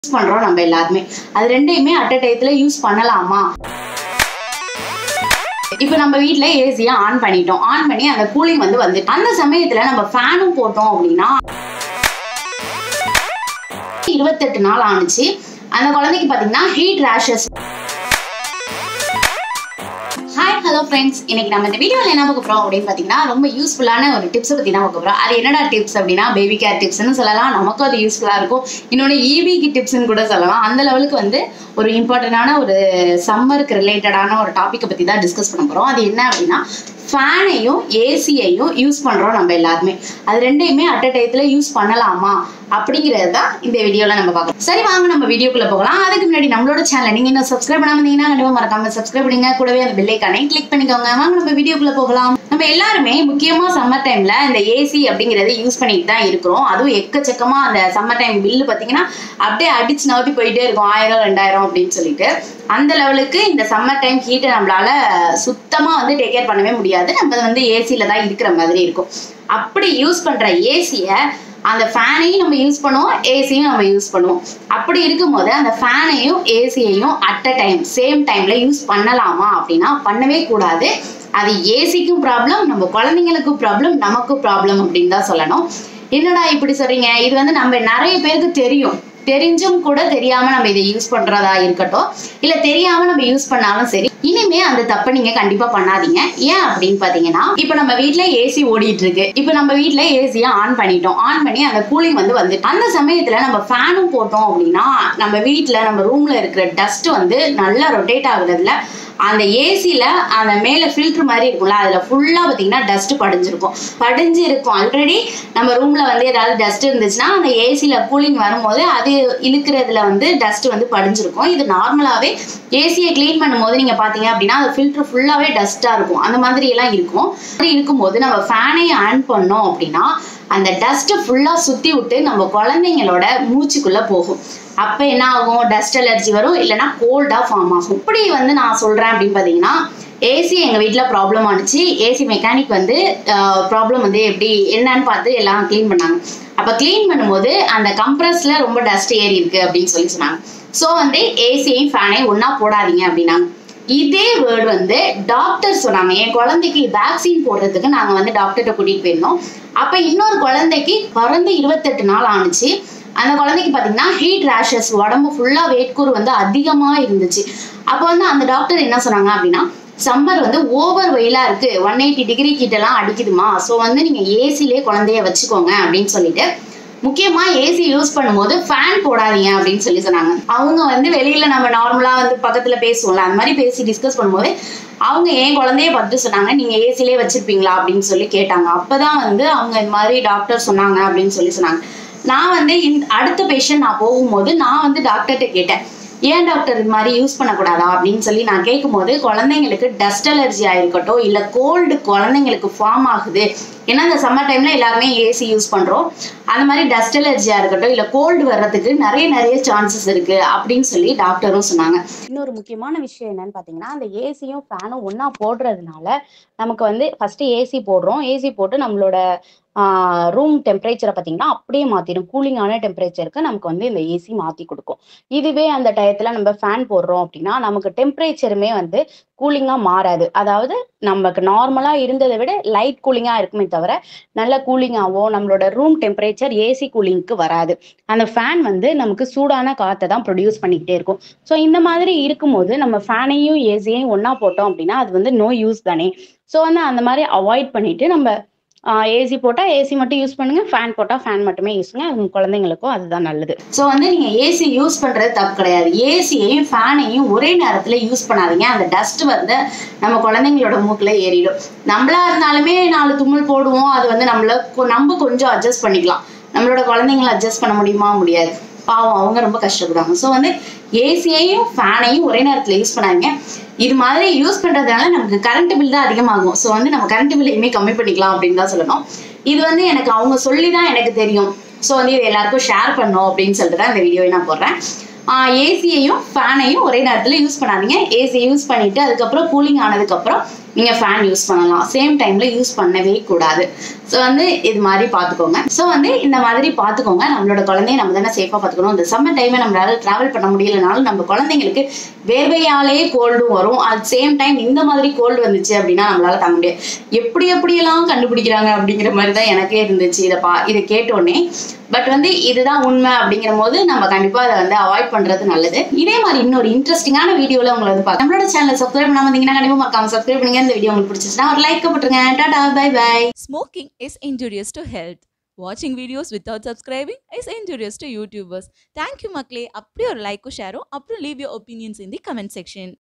Use பண்றோம் நம்ம எல்லாருமே அது ரெண்டையுமே அட் அ டயத்துல யூஸ் பண்ணலாமா இப்போ நம்ம வீட்ல ஏசியை ஆன் பண்ணிட்டோம் ஆன் பண்ணி அந்த கூலிங் வந்து வந்து அந்த சமயத்துல நம்ம ஃபேனும் போட்டோம் அப்படின்னா இருபத்தெட்டு நாள் ஆணுச்சு அந்த குழந்தைக்கு பாத்தீங்கன்னா heat rashes hi hello friends இன்னைக்கு நம்ம இந்த வீடியோவில் என்ன பார்க்க போகிறோம் அப்படின்னு பார்த்தீங்கன்னா ரொம்ப யூஸ்ஃபுல்லான ஒரு டிப்ஸை பற்றி தான் பார்க்க போகிறோம் அது என்னடா டிப்ஸ் அப்படின்னா பேபி கேர் டிப்ஸ்னு சொல்லலாம் நமக்கும் அது யூஸ்ஃபுல்லாக இருக்கும் இன்னொன்று ஈபிக்கு டிப்ஸ்னு கூட சொல்லலாம் அந்த லெவலுக்கு வந்து ஒரு இம்பார்ட்டண்டான ஒரு சம்மருக்கு ரிலேட்டடான ஒரு டாப்பிக்கை பற்றி தான் டிஸ்கஸ் பண்ண போகிறோம் அது என்ன அப்படின்னா ஃபேனையும் ஏசியையும் யூஸ் பண்ணுறோம் நம்ம எல்லாருமே அது ரெண்டையுமே அட் அ டயத்தில் யூஸ் பண்ணலாமா அப்படிங்கிறது தான் இந்த வீடியோவில் நம்ம பார்க்கலாம் சரி வாங்க நம்ம வீடியோக்குள்ளே போகலாம் அதுக்கு முன்னாடி நம்மளோட சேனல் நீங்கள் இன்னும் சப்ஸ்கிரைப் பண்ணாம இருந்தீங்கன்னா கண்டிப்பாக மறக்காம சப்ஸ்கிரைப் பண்ணுங்க கூடவே அந்த பெல்லைக்கானே கிளிக் பண்ணிக்கோங்க வாங்க நம்ம வீடியோக்குள்ளே போகலாம் நம்ம எல்லாருமே முக்கியமாக சம்மர் டைமில் இந்த ஏசி அப்படிங்கிறத யூஸ் பண்ணிட்டு தான் இருக்கிறோம் அதுவும் எக்கச்சக்கமாக அந்த சம்மர் டைம் பில்லு பார்த்தீங்கன்னா அப்படியே அடிச்சு நவுத்தி போயிட்டே இருக்கும் ஆயிரம் ரெண்டாயிரம் அப்படின்னு சொல்லிட்டு அந்த லெவலுக்கு இந்த சம்மர் டைம் ஹீட்டை நம்மளால சுத்தமாக வந்து டேக் கேர் பண்ணவே முடியாது நம்ம வந்து ஏசியில் தான் இருக்கிற மாதிரி இருக்கும் அப்படி யூஸ் பண்ணுற ஏசியை அந்த ஃபேனையும் நம்ம யூஸ் பண்ணுவோம் ஏசியும் நம்ம யூஸ் பண்ணுவோம் அப்படி இருக்கும்போது அந்த ஃபேனையும் ஏசியையும் அட் அ டைம் சேம் டைம்ல யூஸ் பண்ணலாமா அப்படின்னா பண்ணவே கூடாது அது ஏசிக்கும் ப்ராப்ளம் நம்ம குழந்தைங்களுக்கும் ப்ராப்ளம் நமக்கும் ப்ராப்ளம் அப்படின்னு தான் சொல்லணும் என்னடா இப்படி சொல்றீங்க இது வந்து நம்ம நிறைய பேருக்கு தெரியும் தெரிஞ்சும் கூட தெரியாம நம்ம இதை யூஸ் பண்றதா இருக்கட்டும் இல்ல தெரியாம நம்ம யூஸ் பண்ணாலும் சரி இனிமே அந்த தப்பை நீங்க கண்டிப்பா பண்ணாதீங்க ஏன் அப்படின்னு பாத்தீங்கன்னா இப்ப நம்ம வீட்ல ஏசி ஓடிட்டு இருக்கு இப்ப நம்ம வீட்ல ஏசியை ஆன் பண்ணிட்டோம் ஆன் பண்ணி அந்த கூலிங் வந்து வந்து அந்த சமயத்துல நம்ம ஃபேனும் போட்டோம் அப்படின்னா நம்ம வீட்ல நம்ம ரூம்ல இருக்கிற டஸ்ட் வந்து நல்லா ரொட்டேட் ஆகுறதுல அந்த ஏசில அந்த மேல ஃபில்டர் மாதிரி இருக்கும்ல அதுல ஃபுல்லா பாத்தீங்கன்னா டஸ்ட் படிஞ்சிருக்கும் படிஞ்சு இருக்கும் ஆல்ரெடி நம்ம ரூம்ல வந்து ஏதாவது டஸ்ட் இருந்துச்சுன்னா அந்த ஏசில கூலிங் வரும்போது அது இழுக்கிறதுல வந்து டஸ்ட் வந்து படிஞ்சிருக்கும் இது நார்மலாவே ஏசியை க்ளீன் பண்ணும்போது நீங்க பாத்தீங்க அப்படின்னா அந்த ஃபில்டர் ஃபுல்லாவே டஸ்டா இருக்கும் அந்த மாதிரி எல்லாம் இருக்கும் அப்படி இருக்கும்போது நம்ம ஃபேனை ஆன் பண்ணோம் அப்படின்னா அந்த டஸ்ட்டை ஃபுல்லா சுத்தி விட்டு நம்ம குழந்தைங்களோட மூச்சுக்குள்ள போகும் அப்ப என்ன ஆகும் டஸ்ட் அலர்ஜி வரும் இல்லைன்னா கோல்டா ஃபார்ம் ஆகும் இப்படி வந்து நான் சொல்றேன் அப்படின்னு பாத்தீங்கன்னா ஏசி எங்க வீட்ல ப்ராப்ளம் ஆனிச்சு ஏசி மெக்கானிக் வந்து ப்ராப்ளம் வந்து எப்படி என்னன்னு பார்த்து எல்லாம் க்ளீன் பண்ணாங்க அப்ப க்ளீன் பண்ணும்போது அந்த கம்ப்ரஸ்ல ரொம்ப டஸ்ட் ஏறி இருக்கு அப்படின்னு சொல்லி சொன்னாங்க ஸோ வந்து ஏசியையும் ஃபேனையும் ஒன்னா போடாதீங்க அப்படின்னாங்க இதே வேர்டு வந்து டாக்டர் சொன்னாங்க என் குழந்தைக்கு வேக்சின் போடுறதுக்கு நாங்க வந்து டாக்டர்கிட்ட கூட்டிட்டு போயிருந்தோம் அப்ப இன்னொரு குழந்தைக்கு பிறந்து இருபத்தெட்டு நாள் ஆணுச்சு அந்த குழந்தைக்கு பாத்தீங்கன்னா ஹீட் ரேஷஸ் உடம்பு ஃபுல்லா வேட்கூறு வந்து அதிகமா இருந்துச்சு அப்போ வந்து அந்த டாக்டர் என்ன சொன்னாங்க அப்படின்னா சம்மர் வந்து ஓவர் வெயிலா இருக்கு ஒன் எயிட்டி டிகிரி கிட்ட எல்லாம் அடிக்குதுமா ஸோ வந்து நீங்க ஏசிலே குழந்தைய வச்சுக்கோங்க அப்படின்னு சொல்லிட்டு முக்கியமா ஏசி யூஸ் பண்ணும்போது ஃபேன் போடாதீங்க அப்படின்னு சொல்லி சொன்னாங்க அவங்க வந்து வெளியில நம்ம நார்மலா வந்து பக்கத்துல பேசுவோம்ல அந்த மாதிரி பேசி டிஸ்கஸ் பண்ணும்போது அவங்க என் குழந்தைய பார்த்து சொன்னாங்க நீங்க ஏசிலே வச்சிருப்பீங்களா அப்படின்னு சொல்லி கேட்டாங்க அப்பதான் வந்து அவங்க இந்த மாதிரி டாக்டர் சொன்னாங்க அப்படின்னு சொல்லி சொன்னாங்க நான் வந்து அடுத்த பேஷண்ட் நான் போகும்போது நான் வந்து டாக்டர்கிட்ட கேட்டேன் ஏன் டாக்டர் இது மாதிரி யூஸ் பண்ணக்கூடாதா அப்படின்னு சொல்லி நான் கேட்கும்போது குழந்தைங்களுக்கு டஸ்ட் அலர்ஜி ஆயிருக்கட்டும் இல்லை கோல்டு குழந்தைங்களுக்கு ஃபார்ம் ஆகுது ஏன்னா இந்த சம்மர் டைம்ல எல்லாருமே ஏசி யூஸ் பண்றோம் அந்த மாதிரி டஸ்ட் அலர்ஜியா இருக்கட்டும் இல்லை கோல்டு வர்றதுக்கு நிறைய நிறைய சான்சஸ் இருக்கு அப்படின்னு சொல்லி டாக்டரும் சொன்னாங்க இன்னொரு முக்கியமான விஷயம் என்னன்னு பாத்தீங்கன்னா அந்த ஏசியும் ஃபேனும் ஒன்னா போடுறதுனால நமக்கு வந்து ஃபர்ஸ்ட் ஏசி போடுறோம் ஏசி போட்டு நம்மளோட ரூம் டெம்பரேச்சரை பார்த்தீங்கன்னா அப்படியே மாற்றிடும் கூலிங்கான டெம்பரேச்சருக்கு நமக்கு வந்து இந்த ஏசி மாற்றி கொடுக்கும் இதுவே அந்த டயத்தில் நம்ம ஃபேன் போடுறோம் அப்படின்னா நமக்கு டெம்பரேச்சருமே வந்து கூலிங்காக மாறாது அதாவது நமக்கு நார்மலாக இருந்ததை விட லைட் கூலிங்காக இருக்குமே தவிர நல்ல கூலிங்காகவும் நம்மளோட ரூம் டெம்பரேச்சர் ஏசி கூலிங்க்கு வராது அந்த ஃபேன் வந்து நமக்கு சூடான காற்றை தான் ப்ரொடியூஸ் பண்ணிக்கிட்டே இருக்கும் ஸோ இந்த மாதிரி இருக்கும்போது நம்ம ஃபேனையும் ஏசியையும் ஒன்றா போட்டோம் அப்படின்னா அது வந்து நோ யூஸ் தானே ஸோ வந்து அந்த மாதிரி அவாய்ட் பண்ணிட்டு நம்ம ஏசி போட்டால் ஏசி மட்டும் யூஸ் பண்ணுங்க ஃபேன் போட்டால் ஃபேன் மட்டுமே யூஸ் பண்ணுங்க உங்க குழந்தைங்களுக்கும் அதுதான் நல்லது ஸோ வந்து நீங்க ஏசி யூஸ் பண்றது தப்பு கிடையாது ஏசியையும் ஃபேனையும் ஒரே நேரத்துல யூஸ் பண்ணாதீங்க அந்த டஸ்ட் வந்து நம்ம குழந்தைங்களோட மூக்குல ஏறிடும் நம்மளா இருந்தாலுமே நாலு தும்மல் போடுவோம் அது வந்து நம்மள நம்ம கொஞ்சம் அட்ஜஸ்ட் பண்ணிக்கலாம் நம்மளோட குழந்தைங்களை அட்ஜஸ்ட் பண்ண முடியுமா முடியாது பாவம் அவங்க ரொம்ப கஷ்டப்படுவாங்க ஸோ வந்து ஏசியையும் ஃபேனையும் ஒரே நேரத்தில் யூஸ் பண்ணாங்க இது மாதிரி யூஸ் பண்றதுனால நமக்கு கரண்ட் பில் தான் அதிகமாகும் ஸோ வந்து நம்ம கரண்ட் பில் இனிமேல் கம்மி பண்ணிக்கலாம் அப்படின்னு தான் சொல்லணும் இது வந்து எனக்கு அவங்க சொல்லி தான் எனக்கு தெரியும் ஸோ வந்து இது எல்லாருக்கும் ஷேர் பண்ணும் அப்படின்னு சொல்லிட்டு தான் இந்த வீடியோவை நான் போடுறேன் ஏசியையும் ஃபேனையும் ஒரே நேரத்தில் யூஸ் பண்ணாதீங்க ஏசியை யூஸ் பண்ணிட்டு அதுக்கப்புறம் கூலிங் ஆனதுக்கப்புறம் நீங்கள் ஃபேன் யூஸ் பண்ணலாம் சேம் டைமில் யூஸ் பண்ணவே கூடாது ஸோ வந்து இது மாதிரி பார்த்துக்கோங்க ஸோ வந்து இந்த மாதிரி பார்த்துக்கோங்க நம்மளோட குழந்தைய நம்ம தானே சேஃபாக பார்த்துக்கணும் இந்த சம்மர் டைமை நம்மளால ட்ராவல் பண்ண முடியலனாலும் நம்ம குழந்தைங்களுக்கு வேர்வையாலேயே கோல்டும் வரும் அட் சேம் டைம் இந்த மாதிரி கோல்டு வந்துச்சு அப்படின்னா நம்மளால தாங்க முடியாது எப்படி எப்படியெல்லாம் கண்டுபிடிக்கிறாங்க அப்படிங்கிற மாதிரி தான் எனக்கே இருந்துச்சு இதை பா இதை கேட்டோடனே பட் வந்து இதுதான் உண்மை அப்படிங்கிற போது நம்ம கண்டிப்பாக அதை வந்து அவாய்ட் பண்ணுறது நல்லது இதே மாதிரி இன்னொரு இன்ட்ரெஸ்டிங்கான வீடியோவில் உங்களை வந்து பார்க்க நம்மளோட சேனல் சப்ஸ்கிரைப் பண்ணாம இருந்தீங்கன்னா கண்டிப்பாக மறக்காம சப்ஸ்கிரைப் பண்ணுங்க இந்த வீடியோ உங்களுக்கு பிடிச்சிச்சுன்னா ஒரு லைக் போட்டுருங்க tata bye bye Smoking is injurious to health. Watching videos without subscribing is injurious to YouTubers. Thank you, Makle. அப்படியே ஒரு லைக்கும் ஷேரும் அப்புறம் leave your opinions in the comment section.